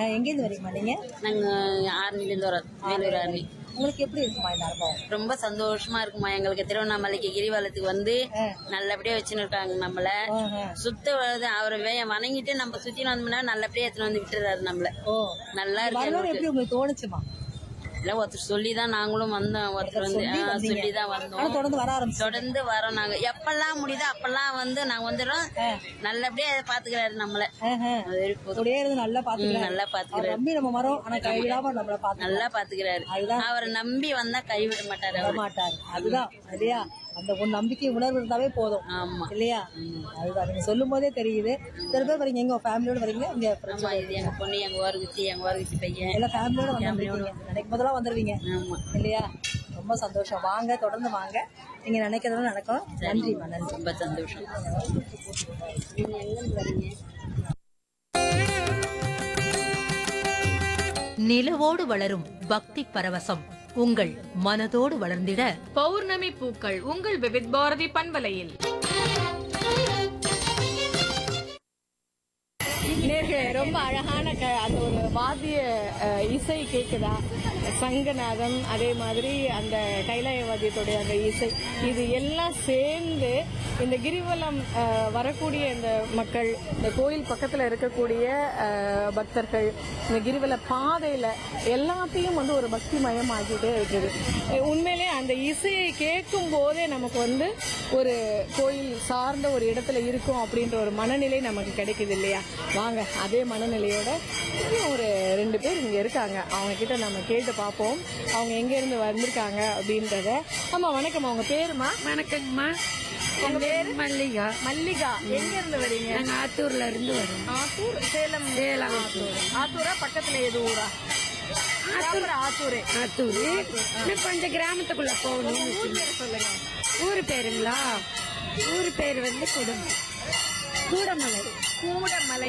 அஹ், எங்கேருந்து வரீங்கம்மா நீங்க நாங்க ஆர்மிலேருந்து வரோம் வேலூர் ஆர்மி உங்களுக்கு எப்படி இருக்குமா இந்த அனுபவம் ரொம்ப சந்தோஷமா இருக்குமா எங்களுக்கு திருவண்ணாமலைக்கு கிரிவலத்துக்கு வந்து ஆ. நல்லபடியா வச்சுன்னு இருக்காங்க நம்மள ஆஹா. சுத்த வருது அவரை வே- வணங்கிட்டு நம்ம சுத்தி வந்தோம்னா நல்லபடியா எடுத்துன்னு வந்து விட்டுறாரு நம்மள ஓ நல்லா இருக்கு வரலாறு எங்களுக்கு. எப்படி உங்களுக்கு தோணுச்சுமா இல்ல ஒருத்தர் சொல்லிதான் நாங்களும் வந்தோம் ஒருத்தர் வந்து சொல்லி ஆ, வந்தீங்க. சொல்லிதான் ஆனா வந்தோம் தொடர்ந்து வர ஆரம்பிச்சு தொடர்ந்து வரோம் நாங்க எப்பெல்லாம் முடியுதோ அப்பெல்லாம் வந்து நாங்க வந்துடுறோம் நல்லபடியா பாத்துக்கிறாரு நம்மள அது வரைக்கும் போதும். அப்படியே இருந்து நல்லா ம், பாத்துக்கலாம் நல்லா பாத்துக்கிறாரு நம்பி நம்ம வரோம் ஆனா கைவிடாம நம்மள பாத்து நல்லா பாத்துக்கிறாரு அதுதான். அவரை நம்பி வந்தா கைவிட மாட்டாரு விட அவரு மாட்டாரு அதுதான் இல்லையா அந்த ஒரு நம்பிக்கை உணர்வு இருந்தாவே போதும் ஆமா இல்லையா அதுதான் நீங்க சொல்லும் போதே தெரியுது சில பேர் வரீங்க எங்க ஃபேமிலியோட வரீங்க இங்க ஆமா இது எங்க பொண்ணு எங்க ஓரகுச்சி எங்க ஓரகுச்சி பையன் எல்லா ஃபேமிலியோட வந்துருக்கீங்க நினைக்கும் போதெல்லாம் வந்துருவீங்க ஆமா இல்லையா ரொம்ப சந்தோஷம் வாங்க தொடர்ந்து வாங்க நீங்க நினைக்கிறதெல்லாம் நடக்கும் நன்றிமா நன்றி ரொம்ப சந்தோஷம் நீங்க எங்க இருந்து வரீங்க நிலவோடு வளரும் பக்தி பரவசம் உங்கள் மனதோடு வளர்ந்திட பௌர்ணமி பூக்கள் உங்கள் விவித் பாரதி பண்பலையில் நேர்களே ரொம்ப அழகான க- அந்த ஒரு வாத்திய அஹ், இசை கேக்குதா சங்கநாதம் அதே மாதிரி அந்த கைலாய வாத்தியத்துடைய அந்த இசை இது எல்லாம் சேர்ந்து இந்த கிரிவலம் அஹ், வரக்கூடிய இந்த மக்கள் இந்த கோயில் பக்கத்துல இருக்கக்கூடிய அஹ், பக்தர்கள் இந்த கிரிவல பாதையில எல்லாத்தையும் வந்து ஒரு பக்தி மயமாக்கிட்டே இருக்குது அஹ், உண்மையிலே அந்த இசையை கேட்கும் போதே நமக்கு வந்து ஒரு கோயில் சார்ந்த ஒரு இடத்துல இருக்கும் அப்படின்ற ஒரு மனநிலை நமக்கு கிடைக்குது இல்லையா வாங்க அதே மனநிலையோட இன்னும் ஒரு ரெண்டு பேர் இங்க இருக்காங்க அவங்க கிட்ட நம்ம கேட்டு பார்ப்போம் அவங்க எங்க இருந்து வந்திருக்காங்க அப்படின்றத ஆமா வணக்கம் அவங்க பேருமா வணக்கங்கம்மா உங்க பேரு மல்லிகா மல்லிகா எங்க இருந்து வரீங்க நாங்க ஆத்தூர்ல இருந்து வரோம் ஆத்தூர் சேலம் சேலம் ஆத்தூர் ஆத்தூரா பக்கத்துல எது ஊரா ஆத்தூர் ஆத்தூரே ஆத்தூர் இன்னும் கொஞ்சம் கிராமத்துக்குள்ள போகணும் சொல்லுங்க ஊர் பேருங்களா ஊர் பேர் வந்து குடும்பம் கூடமலை கூடமலை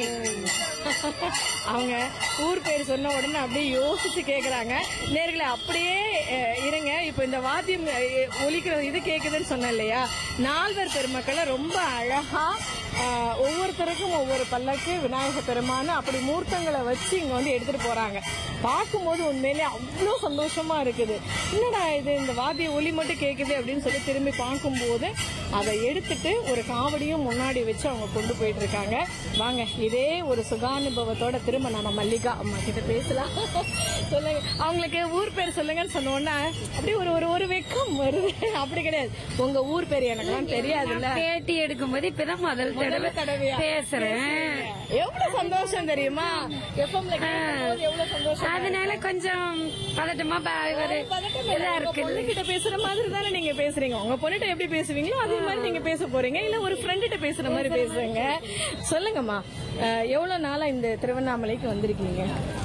அவங்க ஊர் பேர் சொன்ன உடனே அப்படியே யோசிச்சு கேக்குறாங்க நேர்களை அப்படியே அஹ், இருங்க இப்ப இந்த வாத்தியம் அஹ், ஒலிக்கிற இது கேக்குதுன்னு சொன்னேன் இல்லையா நால்வர் பெருமக்களை ரொம்ப அழகா அஹ், ஒவ்வொருத்தருக்கும் ஒவ்வொரு பல்லக்கு விநாயகர் பெருமான் அப்படி மூர்த்தங்களை வச்சு இங்க வந்து எடுத்துட்டு போறாங்க பார்க்கும்போது உண்மையிலே அவ்வளோ சந்தோஷமா இருக்குது என்னடா இது இந்த வாத்திய ஒலி மட்டும் கேக்குது அப்படின்னு சொல்லி திரும்பி பார்க்கும்போது அதை எடுத்துட்டு ஒரு காவடியும் முன்னாடி வச்சு அவங்க கொண்டு போயிட்டு இருக்காங்க வாங்க இதே ஒரு சுகானுபவத்தோட திரும்ப நம்ம மல்லிகா அம்மா கிட்ட பேசலாம் சொல்லுங்க அவங்களுக்கு ஊர் பேர் சொல்லுங்கன்னு சொன்ன உடனே அப்படியே ஒரு ஒரு ஒரு வெக்கம் வருது அப்படி கிடையாது உங்க ஊர் பேர் எனக்குலாம் தெரியாதுல்ல பேட்டி எடுக்கும்போது இப்பதான் முதல் தடவை தடவையா? பேசுறேன் எவ்வளவு சந்தோஷம் தெரியுமா எஃப்எம்ல எவ்வளவு சந்தோஷம் அதனால கொஞ்சம் பதட்டமா ப- ஒரு இதா இருக்கு பொண்ணுகிட்ட பேசுற மாதிரி தானே நீங்க பேசுறீங்க உங்க பொண்ணுகிட்ட எப்படி பேசுவீங்களோ அதே மாதிரி நீங்க பேச போறீங்க இல்ல ஒரு ஃப்ரெண்ட்ட பேசுற மாதிரி பேசுறீங்க சொல்லுங்கம்மா அஹ், எவ்வளவு நாளா இந்த திருவண்ணாமலைக்கு வந்திருக்கீங்க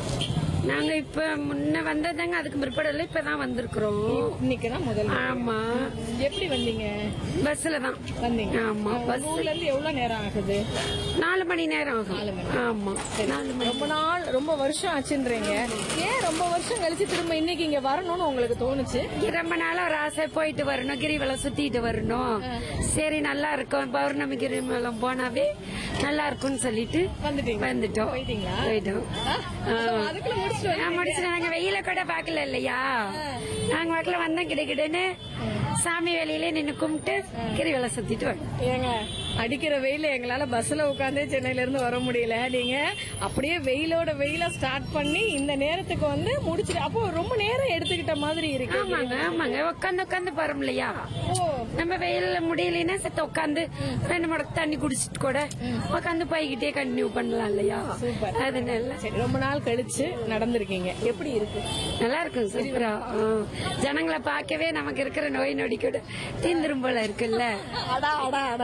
நாங்க இப்ப முன்ன வந்ததாங்க அதுக்கு பிற்பாடுல இப்பதான் வந்திருக்கிறோம் இன்னைக்கு தான் முதல் நாள். ஆமா எப்படி வந்தீங்க பஸ்ல தான் வந்தீங்க ஆமா உங்க பஸ் ஊர்ல இருந்து எவ்வளவு நேரம் ஆகுது நாலு மணி நேரம் ஆகும் ஆமா நாலு மணி ரொம்ப நாள் ரொம்ப வருஷம் ஆச்சுன்றீங்க ஏன் ரொம்ப வருஷம் கழிச்சு திரும்ப இன்னைக்கு இங்க வரணும்னு உங்களுக்கு தோணுச்சு ரொம்ப நாளா ஒரு ஆசை போயிட்டு வரணும் கிரிவலம் சுத்திட்டு வரணும் சரி நல்லா இருக்கும் பௌர்ணமி கிரிவலம் போனாவே நல்லா இருக்கும்னு சொல்லிட்டு வந்துட்டீங்க வந்துட்டோம் போயிட்டீங்களா? போயிட்டோம் ஆ, அதுக்குள்ள முடிச்சுட்டு நான் முடிச்சு நாங்க வெயில கூட பாக்கல இல்லையா நாங்க வாக்கில வந்தோம் கிடக்கிடுன்னு சாமி வேலையிலே நின்னு கும்பிட்டு கிரிவலம் சுத்திட்டு வந்தோம் ஏங்க அடிக்கிற வெயில எங்களால பஸ்ல உட்காந்தே சென்னையில இருந்து வர முடியல நீங்க அப்படியே வெயிலோட வெயில ஸ்டார்ட் பண்ணி இந்த நேரத்துக்கு வந்து முடிச்சிட்டு அப்போ ரொம்ப நேரம் எடுத்துக்கிட்ட மாதிரி இருக்கு ஆமாங்க ஆமாங்க உட்காந்து உட்காந்து போறோம் இல்லையா நம்ம வெயில்ல முடியலன்னா செத்த உட்காந்து ரெண்டு மடக்கு தண்ணி குடிச்சிட்டு கூட உட்காந்து போய்கிட்டே கண்டினியூ பண்ணலாம் இல்லையா அதனால சரி ரொம்ப நாள் கழிச்சு நடந்திருக்கீங்க எப்படி இருக்கு நல்லா இருக்கும் சூப்பரா ஆ. ஜனங்களை பார்க்கவே நமக்கு இருக்கிற நோய் நொடி கூட தீந்துரும் போல இருக்குல்ல அடா அடா அடா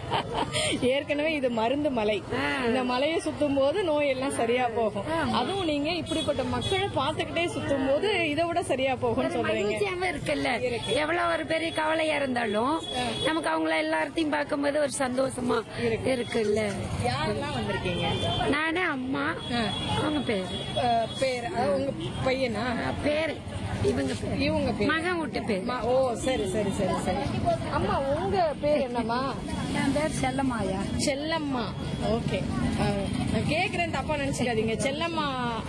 ஏற்கனவே இது மருந்து மலை ஆ. இந்த மலையை சுத்தும் போது நோய் எல்லாம் சரியா போகும் அதுவும் நீங்க இப்படிப்பட்ட மக்களை பார்த்துக்கிட்டே சுத்தும் போது இதை விட சரியா போகும்னு சொல்றீங்க மகிழ்ச்சியாவும் இருக்குல்ல எவ்வளவு ஒரு பெரிய கவலையா இருந்தாலும் நமக்கு அவங்கள எல்லாத்தையும் பார்க்கும்போது ஒரு சந்தோஷமா இருக்குல்ல யாரெல்லாம் வந்திருக்கீங்க நானே அம்மா அவங்க பேரு அஹ், பேர் அதாவது உங்க பையனா பேரு இவங்க பேரு இவங்க பேர் மகன் விட்டு பேரு அம்மா, ஓ சரி சரி சரி சரி அம்மா உங்க பேர் என்னம்மா என் பேர் செல்லம்மாயா செல்லம்மா ஓகே நான் கேக்குறேன் தப்பா நினைச்சுக்காதீங்க செல்லம்மா